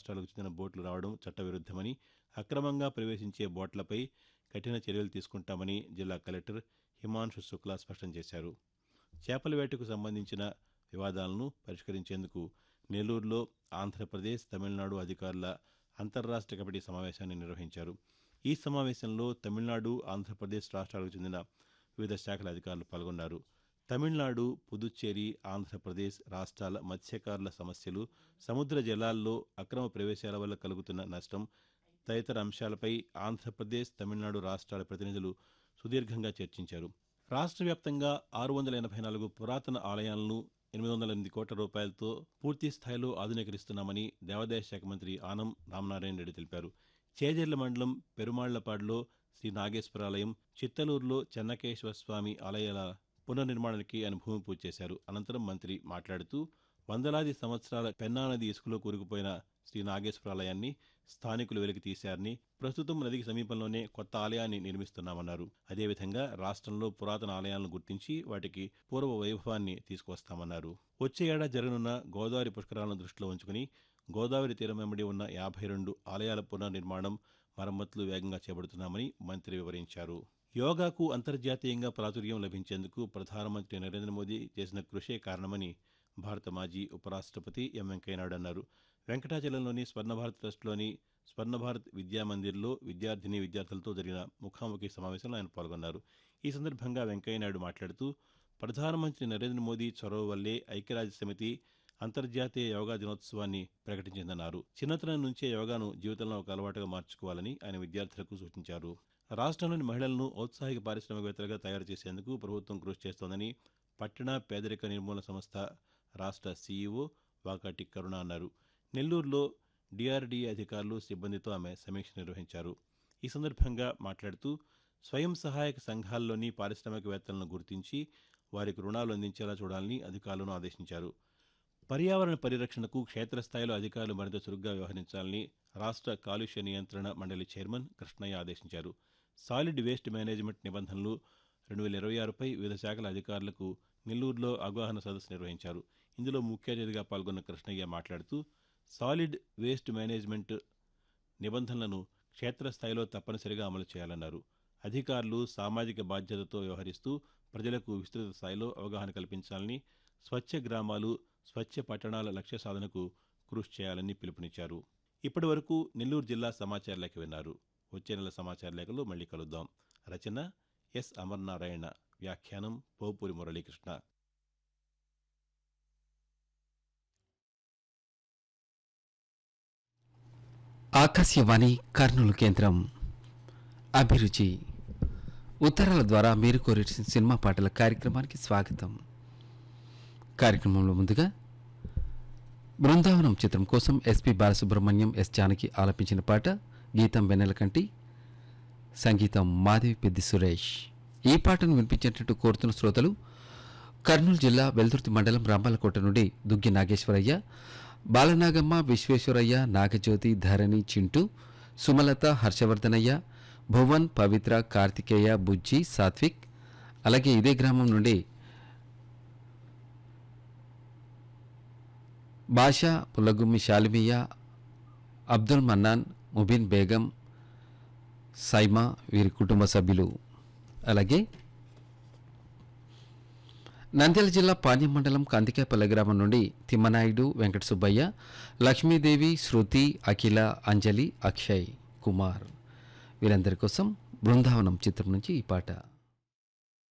రాష్ట్రాలకు చెందిన బోట్లు రావడం చట్టవిరుద్దమని అక్రమంగా ప్రవేశించే బోట్లపై కఠిన చర్యలు తీసుకుంటామని జిల్లా కలెక్టర్ హిమాంశు శుక్లా స్పష్టం చేశారు చేపల వేటకు సంబంధించిన వివాదాలను పరిష్కరించేందుకు నెల్లూరులో ఆంధ్రప్రదేశ్ తమిళనాడు అధికారుల అంతర్రాష్ట్ర కమిటీ సమావేశాన్ని నిర్వహించారు ఈ సమావేశంలో తమిళనాడు ఆంధ్రప్రదేశ్ రాష్ట్రాలకు చెందిన వివిధ శాఖల అధికారులు పాల్గొన్నారు తమిళనాడు పుదుచ్చేరి ఆంధ్రప్రదేశ్ రాష్ట్రాల మత్స్యకారుల సమస్యలు సముద్ర జలాల్లో అక్రమ ప్రవేశాల వల్ల కలుగుతున్న నష్టం తదితర అంశాలపై ఆంధ్రప్రదేశ్ తమిళనాడు రాష్ట్రాల ప్రతినిధులు సుదీర్ఘంగా చర్చించారు రాష్ట్ర వ్యాప్తంగా ఆరు వందల ఎనభై నాలుగు పురాతన ఆలయాలను ఎనిమిది వందల ఎనిమిది కోట్ల రూపాయలతో పూర్తి స్థాయిలో ఆధునీకరిస్తున్నామని దేవాదాయ శాఖ మంత్రి ఆనం రామనారాయణ రెడ్డి తెలిపారు చేజర్ల మండలం పెరుమాళ్లపాడులో శ్రీ నాగేశ్వరాలయం చిత్తలూరులో చెన్నకేశ్వర స్వామి ఆలయాల పునర్నిర్మాణానికి ఆయన భూమి పూజ చేశారు అనంతరం మంత్రి మాట్లాడుతూ వందలాది సంవత్సరాల పెన్నా నది ఇసుకలో కూరుకుపోయిన శ్రీ నాగేశ్వరాలయాన్ని స్థానికులు వెలికి తీశారని ప్రస్తుతం నదికి సమీపంలోనే కొత్త ఆలయాన్ని నిర్మిస్తున్నామన్నారు అదేవిధంగా రాష్ట్రంలో పురాతన ఆలయాలను గుర్తించి వాటికి పూర్వ వైభవాన్ని తీసుకొస్తామన్నారు వచ్చే ఏడాది జరగనున్న గోదావరి పుష్కరాలను దృష్టిలో ఉంచుకుని గోదావరి తీరం వెంబడి ఉన్న యాభై రెండు ఆలయాల పునర్నిర్మాణం మరమ్మతులు వేగంగా చేపడుతున్నామని మంత్రి వివరించారు యోగాకు అంతర్జాతీయంగా ప్రాచుర్యం లభించేందుకు ప్రధానమంత్రి నరేంద్ర మోదీ చేసిన కృషే కారణమని భారత మాజీ ఉపరాష్ట్రపతి ఎం వెంకయ్యనాయుడు అన్నారు వెంకటాచలంలోని స్వర్ణభారత్ ట్రస్ట్లోని స్వర్ణభారత్ విద్యామందిర్లో విద్యార్థిని విద్యార్థులతో జరిగిన ముఖాముఖి సమావేశంలో ఆయన పాల్గొన్నారు ఈ సందర్భంగా వెంకయ్యనాయుడు మాట్లాడుతూ ప్రధానమంత్రి నరేంద్ర మోదీ చొరవ వల్లే ఐక్యరాజ్య సమితి అంతర్జాతీయ యోగా దినోత్సవాన్ని ప్రకటించిందన్నారు చిన్నతనం నుంచే యోగాను జీవితంలో ఒక అలవాటుగా మార్చుకోవాలని ఆయన విద్యార్థులకు సూచించారు రాష్ట్రంలోని మహిళలను ఔత్సాహిక పారిశ్రామికవేత్తలుగా తయారు చేసేందుకు ప్రభుత్వం కృషి చేస్తోందని పట్టణ పేదరిక నిర్మూలన సంస్థ రాష్ట్ర సీఈఓ వాకాటి కరుణ అన్నారు నెల్లూరులో డిఆర్డీఏ అధికారులు సిబ్బందితో ఆమె సమీక్ష నిర్వహించారు ఈ సందర్భంగా మాట్లాడుతూ స్వయం సహాయక సంఘాల్లోని పారిశ్రామికవేత్తలను గుర్తించి వారికి రుణాలు అందించేలా చూడాలని అధికారులను ఆదేశించారు పర్యావరణ పరిరక్షణకు క్షేత్రస్థాయిలో అధికారులు మరింత చురుగ్గా వ్యవహరించాలని రాష్ట్ర కాలుష్య నియంత్రణ మండలి చైర్మన్ కృష్ణయ్య ఆదేశించారు సాలిడ్ వేస్ట్ మేనేజ్మెంట్ నిబంధనలు రెండు వేల ఇరవై ఆరుపై వివిధ శాఖల అధికారులకు నెల్లూరులో అవగాహన సదస్సు నిర్వహించారు ఇందులో ముఖ్య అతిథిగా పాల్గొన్న కృష్ణయ్య మాట్లాడుతూ సాలిడ్ వేస్ట్ మేనేజ్మెంట్ నిబంధనలను క్షేత్రస్థాయిలో తప్పనిసరిగా అమలు చేయాలన్నారు అధికారులు సామాజిక బాధ్యతతో వ్యవహరిస్తూ ప్రజలకు విస్తృత స్థాయిలో అవగాహన కల్పించాలని స్వచ్ఛ గ్రామాలు స్వచ్ఛ పట్టణాల లక్ష్య సాధనకు కృషి చేయాలని పిలుపునిచ్చారు ఇప్పటి వరకు నెల్లూరు జిల్లా సమాచార లేఖ విన్నారు వచ్చే నెల సమాచార లేఖలో మళ్ళీ కలుద్దాం రచన ఎస్ అమర్నారాయణ వ్యాఖ్యానం పోపూరి మురళీకృష్ణ ఆకాశవాణి కర్నూలు కేంద్రం అభిరుచి ఉత్తరాల ద్వారా మీరు కోరే సినిమా పాటల కార్యక్రమానికి స్వాగతం కార్యక్రమంలో ముందుగా బృందావనం చిత్రం కోసం ఎస్పి బాలసుబ్రహ్మణ్యం ఎస్ జానకి ఆలపించిన పాట గీతం వెన్నెలకంటి సంగీతం మాధవి పెద్ది సురేష్ ఈ పాటను వినిపించేటట్టు కోరుతున్న శ్రోతలు కర్నూలు జిల్లా వెల్దుర్తి మండలం రాంబాలకోట నుండి దుగ్గి నాగేశ్వరయ్య బాలనాగమ్మ విశ్వేశ్వరయ్య నాగజ్యోతి ధరణి చింటూ సుమలత హర్షవర్ధనయ్య భువన్ పవిత్ర కార్తికేయ బుజ్జి సాత్విక్ అలాగే ఇదే గ్రామం నుండి బాషా పుల్లగుమ్మి శాలిమియా అబ్దుల్ మన్నాన్ ముబిన్ బేగం సైమా వీరి కుటుంబ సభ్యులు అలాగే నంద్యాల జిల్లా పాణ్యం మండలం కందికాపల్లి గ్రామం నుండి తిమ్మనాయుడు వెంకట సుబ్బయ్య లక్ష్మీదేవి శృతి అఖిల అంజలి అక్షయ్ కుమార్ వీరందరి కోసం బృందావనం చిత్రం నుంచి ఈ పాట